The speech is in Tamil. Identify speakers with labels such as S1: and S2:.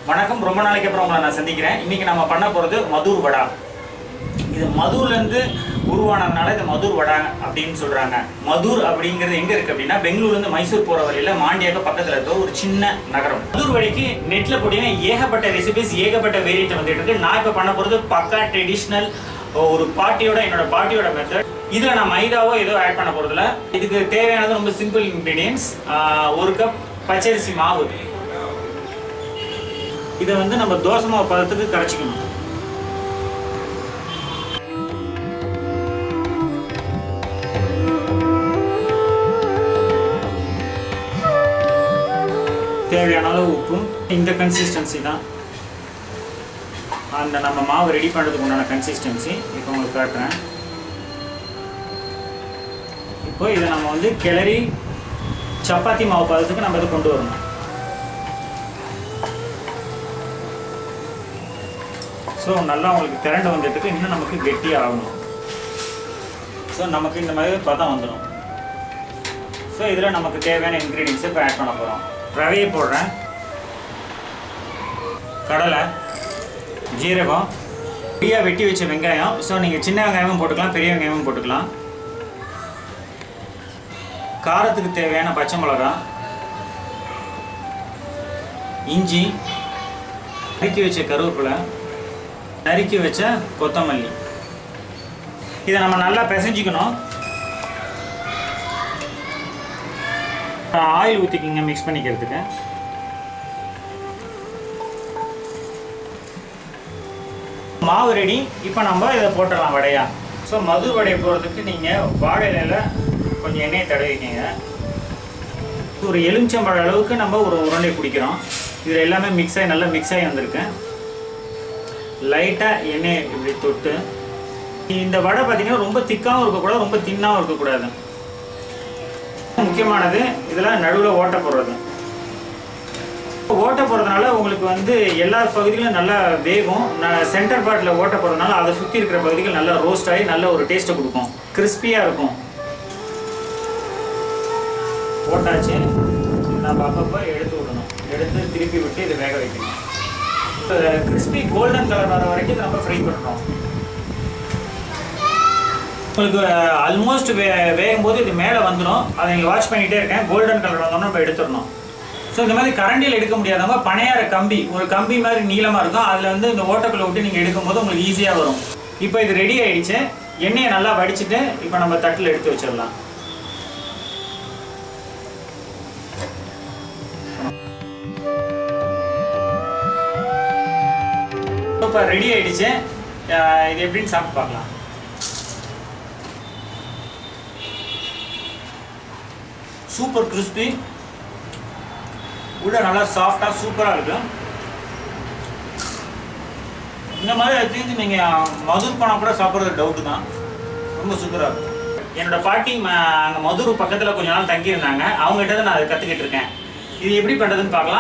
S1: வணக்கம் ரொம்ப நாளைக்கு அப்புறம் உங்களை நான் சந்திக்கிறேன் இன்னைக்கு நம்ம பண்ண போகிறது மதுர் வடா இது மதுர்லேருந்து உருவானதுனால இது மதுர் வடா அப்படின்னு சொல்கிறாங்க மதுர் அப்படிங்கிறது எங்கே இருக்குது அப்படின்னா பெங்களூர்லேருந்து மைசூர் போகிற வழியில் மாண்டியாக்கு பக்கத்தில் இருக்க ஒரு சின்ன நகரம் மதுர் வடைக்கு நெட்டில் போட்டீங்கன்னா ஏகப்பட்ட ரெசிபிஸ் ஏகப்பட்ட வேரியண்ட் வந்துட்டு இருக்கு நான் இப்போ பண்ண போகிறது பக்கா ட்ரெடிஷ்னல் ஒரு பாட்டியோட என்னோட பாட்டியோட மெத்தட் இதில் நான் மைதாவோ ஏதோ ஆட் பண்ண போகிறதில்ல இதுக்கு தேவையானது ரொம்ப சிம்பிள் இன்க்ரீடியன்ஸ் ஒரு கப் பச்சரிசி மாவு இதை வந்து நம்ம தோசை மாவு பதத்துக்கு கரைச்சிக்கணும் தேவையான அளவு உப்பு இந்த கன்சிஸ்டன்சி தான் அந்த நம்ம மாவு ரெடி பண்ணுறதுக்கு உண்டான கன்சிஸ்டன்சி இப்போ உங்களுக்கு காட்டுறேன் இப்போ இதை நம்ம வந்து கிளறி சப்பாத்தி மாவு பதத்துக்கு நம்ம இதை கொண்டு வரணும் ஸோ நல்லா உங்களுக்கு திரண்டு வந்துட்டுருக்கு இன்னும் நமக்கு கெட்டியாக ஆகணும் ஸோ நமக்கு இந்த மாதிரி பதம் வந்துடும் ஸோ இதில் நமக்கு தேவையான இன்க்ரீடியன்ஸை இப்போ ஆட் பண்ண போகிறோம் ரவையை போடுறேன் கடலை ஜீரகம் பொடியாக வெட்டி வச்ச வெங்காயம் ஸோ நீங்கள் சின்ன வெங்காயமும் போட்டுக்கலாம் பெரிய வெங்காயமும் போட்டுக்கலாம் காரத்துக்கு தேவையான பச்சை மிளகா இஞ்சி நறுக்கி வச்ச கருவேப்பிலை நறுக்கி வச்ச கொத்தமல்லி இதை நம்ம நல்லா பிசைஞ்சிக்கணும் ஆயில் ஊற்றிக்கிங்க மிக்ஸ் பண்ணிக்கிறதுக்கு மாவு ரெடி இப்போ நம்ம இதை போட்டுடலாம் வடையா ஸோ மது வடை போடுறதுக்கு நீங்கள் வாழை இலையில கொஞ்சம் எண்ணெயை தடவிக்கிங்க ஒரு எலுமிச்சம்பழ அளவுக்கு நம்ம ஒரு உருண்டை பிடிக்கிறோம் இதில் எல்லாமே மிக்ஸ் ஆகி நல்லா மிக்ஸ் ஆகி வந்திருக்கு லைட்டாக எண்ணெய் இப்படி தொட்டு இந்த வடை பார்த்தீங்கன்னா ரொம்ப திக்காகவும் இருக்கக்கூடாது ரொம்ப தின்னாகவும் இருக்கக்கூடாது முக்கியமானது இதில் நடுவில் ஓட்டை போடுறது ஓட்டை போடுறதுனால உங்களுக்கு வந்து எல்லா பகுதிகளும் நல்லா வேகும் சென்டர் பார்ட்டில் ஓட்டை போடுறதுனால அதை சுற்றி இருக்கிற பகுதிகள் நல்லா ரோஸ்ட் ஆகி நல்ல ஒரு டேஸ்ட்டை கொடுக்கும் கிறிஸ்பியாக இருக்கும் போட்டாச்சு நம்ம அப்பப்போ எடுத்து விடணும் எடுத்து திருப்பி விட்டு இதை வேக வைக்கணும் கிறிஸ்பி கோல்டன் கலர் வர வரைக்கும் இதை நம்ம ஃப்ரை பண்ணுறோம் உங்களுக்கு ஆல்மோஸ்ட் வே வேகும் போது இது மேலே வந்துடும் அதை நீங்கள் வாட்ச் பண்ணிகிட்டே இருக்கேன் கோல்டன் கலர் வந்தோம்னா நம்ம எடுத்துடணும் ஸோ இந்த மாதிரி கரண்டியில் எடுக்க முடியாதவங்க பனையார கம்பி ஒரு கம்பி மாதிரி நீளமாக இருக்கும் அதில் வந்து இந்த ஓட்டக்குள்ளே விட்டு நீங்கள் எடுக்கும்போது உங்களுக்கு ஈஸியாக வரும் இப்போ இது ரெடி ஆயிடுச்சு எண்ணெயை நல்லா வடிச்சிட்டு இப்போ நம்ம தட்டில் எடுத்து வச்சிடலாம் இப்போ ரெடி ஆயிடுச்சு இது எப்படின்னு சாப்பிட்டு பார்க்கலாம் சூப்பர் கிறிஸ்பி உள்ள நல்லா சாஃப்டாக சூப்பராக இருக்கு இந்த மாதிரி எடுத்து நீங்கள் மதுர் பணம் கூட சாப்பிட்றது டவுட்டு தான் ரொம்ப சூப்பராக இருக்கும் என்னோட பாட்டி அங்கே மதுர் பக்கத்தில் கொஞ்ச நாள் தங்கியிருந்தாங்க அவங்ககிட்ட தான் நான் அதை கற்றுக்கிட்டு இருக்கேன் இது எப்படி பண்ணுறதுன்னு பார்க்கலாம்